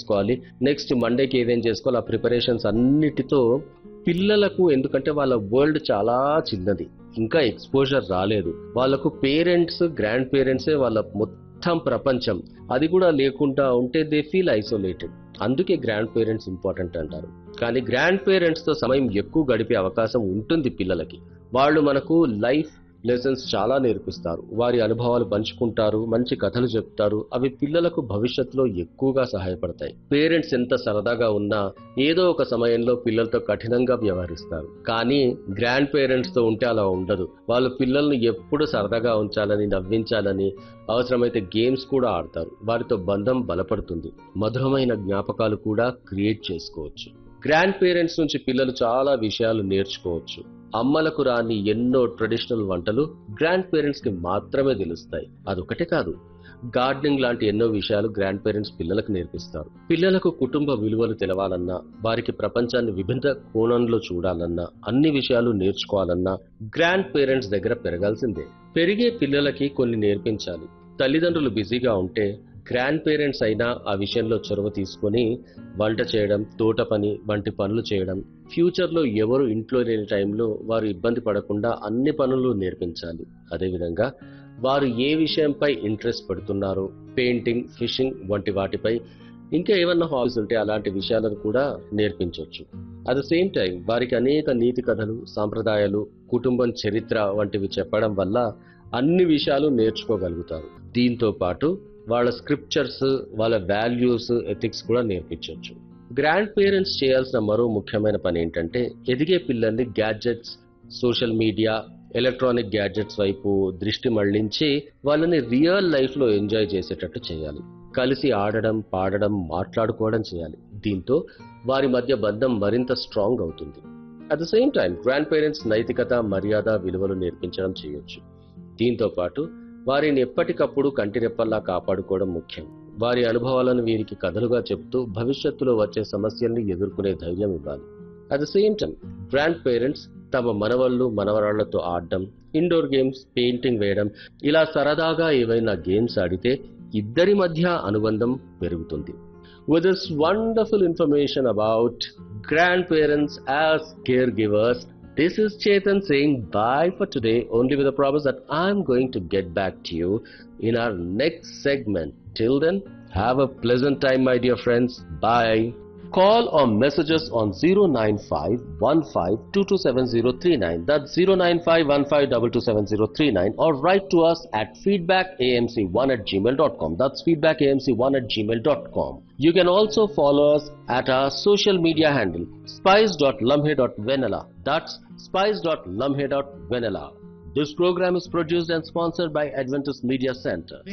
చేసుకోవాలి నెక్స్ట్ మండేకి ఏదేం చేసుకోవాలి ఆ ప్రిపరేషన్స్ అన్నిటితో పిల్లలకు ఎందుకంటే వాళ్ళ వరల్డ్ చాలా చిన్నది ఇంకా ఎక్స్పోజర్ రాలేదు వాళ్ళకు పేరెంట్స్ గ్రాండ్ పేరెంట్సే వాళ్ళ మొత్తం ప్రపంచం అది కూడా లేకుండా ఉంటే దే ఫీల్ ఐసోలేటెడ్ అందుకే గ్రాండ్ పేరెంట్స్ ఇంపార్టెంట్ అంటారు కానీ గ్రాండ్ పేరెంట్స్ తో సమయం ఎక్కువ గడిపే అవకాశం ఉంటుంది పిల్లలకి వాళ్ళు మనకు లైఫ్ లెసన్స్ చాలా నేర్పిస్తారు వారి అనుభవాలు పంచుకుంటారు మంచి కథలు చెప్తారు అవి పిల్లలకు భవిష్యత్తులో ఎక్కువగా సహాయపడతాయి పేరెంట్స్ ఎంత సరదాగా ఉన్నా ఏదో ఒక సమయంలో పిల్లలతో కఠినంగా వ్యవహరిస్తారు కానీ గ్రాండ్ పేరెంట్స్ తో ఉంటే అలా ఉండదు వాళ్ళు పిల్లల్ని ఎప్పుడు సరదాగా ఉంచాలని నవ్వించాలని అవసరమైతే గేమ్స్ కూడా ఆడతారు వారితో బంధం బలపడుతుంది మధురమైన జ్ఞాపకాలు కూడా క్రియేట్ చేసుకోవచ్చు గ్రాండ్ పేరెంట్స్ నుంచి పిల్లలు చాలా విషయాలు నేర్చుకోవచ్చు అమ్మలకు రాని ఎన్నో ట్రెడిషనల్ వంటలు గ్రాండ్ పేరెంట్స్ కి మాత్రమే తెలుస్తాయి అదొకటే కాదు గార్డెనింగ్ లాంటి ఎన్నో విషయాలు గ్రాండ్ పేరెంట్స్ పిల్లలకు నేర్పిస్తారు పిల్లలకు కుటుంబ విలువలు తెలవాలన్నా వారికి ప్రపంచాన్ని విభిన్న కోణంలో చూడాలన్నా అన్ని విషయాలు నేర్చుకోవాలన్నా గ్రాండ్ పేరెంట్స్ దగ్గర పెరగాల్సిందే పెరిగే పిల్లలకి కొన్ని నేర్పించాలి తల్లిదండ్రులు బిజీగా ఉంటే గ్రాండ్ పేరెంట్స్ అయినా ఆ విషయంలో చొరవ తీసుకొని వంట చేయడం తోట పని వంటి పనులు చేయడం ఫ్యూచర్లో ఎవరు ఇంట్లో లేని టైంలో వారు ఇబ్బంది పడకుండా అన్ని పనులు నేర్పించాలి అదేవిధంగా వారు ఏ విషయంపై ఇంట్రెస్ట్ పెడుతున్నారో పెయింటింగ్ ఫిషింగ్ వంటి వాటిపై ఇంకా ఏమన్నా హాబీస్ ఉంటే అలాంటి విషయాలను కూడా నేర్పించవచ్చు అట్ ద సేమ్ టైం వారికి అనేక నీతి కథలు సాంప్రదాయాలు కుటుంబం చరిత్ర వంటివి చెప్పడం వల్ల అన్ని విషయాలు నేర్చుకోగలుగుతారు దీంతో పాటు వాళ్ళ స్క్రిప్చర్స్ వాళ్ళ వాల్యూస్ ఎథిక్స్ కూడా నేర్పించవచ్చు గ్రాండ్ పేరెంట్స్ చేయాల్సిన మరో ముఖ్యమైన పని ఏంటంటే ఎదిగే పిల్లల్ని gadgets social media electronic gadgets వైపు దృష్టి మళ్లించి వాళ్ళని రియల్ లైఫ్ లో ఎంజాయ్ చేసేటట్టు చేయాలి కలిసి ఆడడం పాడడం మాట్లాడుకోవడం చేయాలి దీంతో వారి మధ్య బంధం మరింత స్ట్రాంగ్ అవుతుంది at the same time grandparents నైతికత మర్యాద విలువలు నేర్పించడం చేయొచ్చు దీంతో పాటు వారిని ఎప్పటికప్పుడు కంటిరెప్పల్లా కాపాడుకోవడం ముఖ్యం వారి అనుభవాలను వీరికి కథలుగా చెబుతూ భవిష్యత్తులో వచ్చే సమస్యల్ని ఎదుర్కొనే ధైర్యం ఇవ్వాలి at the same time grandparents తమ మనవళ్ళు మనవరాళ్లతో ఆడడం ఇండోర్ గేమ్స్ పెయింటింగ్ వేయడం ఇలా సరదాగా ఏవైనా గేమ్స్ ఆడితే ఇద్దరి మధ్య అనుబంధం పెరుగుతుంది With this wonderful information about grandparents as caregivers, this is Chetan saying bye for today, only with a promise that I'm going to get back to you in our next segment. Till then, have a pleasant time, my dear friends. Bye. Call or message us on 09515227039. That's 09515227039 or write to us at feedbackamc1 at gmail.com. That's feedbackamc1 at gmail.com. You can also follow us at our social media handle spice.lumhe.vanilla. That's spice.lumhe.vanilla. This program is produced and sponsored by Adventist Media Center.